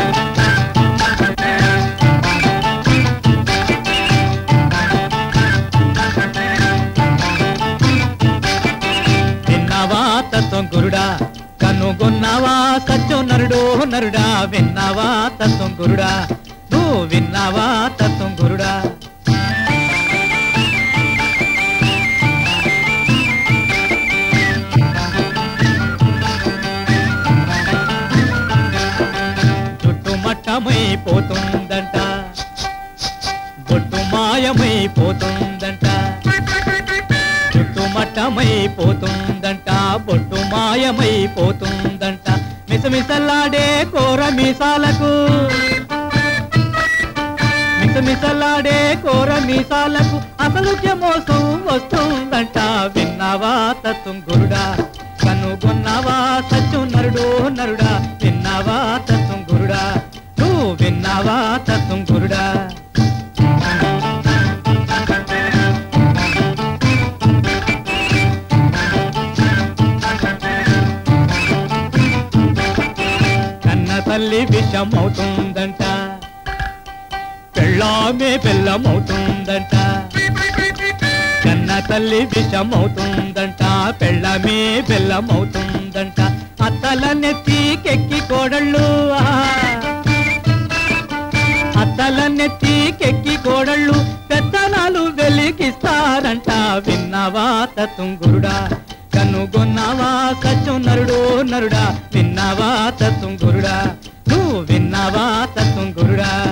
విన్నావా తత్వం గురుడా కనుగొన్నావా సత్యం నరుడో నరుడా విన్నావా తత్వం గురుడా నువ్వు విన్నావా తత్వం గురుడా చుట్టుమట్టమైపోతుందంట బొట్టు మాయమైపోతుందంట చుట్టుమట్టమైపోతుందంట బొట్టు మాయమైపోతుందంట మిసమిసలాడే కోర మీసాలకు మిసమిసలాడే కోర మీసాలకు అసలు మోసం వస్తుందంట విన్నావా తత్వం గురుడా కనుగొన్నావా సత్యం నరుడు నరుడా విన్నావా తత్వం గురుడా నువ్వు విన్నావా తత్వం గురుడా కన్న తల్లి విషమవుతుందంట పెళ్ళామే బెల్లమవుతుందంట కన్న తల్లి విషమవుతుందంట పెళ్ళామే బెల్లమవుతుందంట అత్తల నెత్తికెక్కి కోడళ్ళు ఆ. అత్తల నెత్తికెక్కి కోడళ్ళు పెత్తనాలు వెలిగిస్తారంట విన్నావా తత్వం గురుడా కనుగొన్నావా సత్యం నరుడు నరుడా విన్నావా తత్వం గురుడా నువ్వు విన్నావా తత్వం గురుడా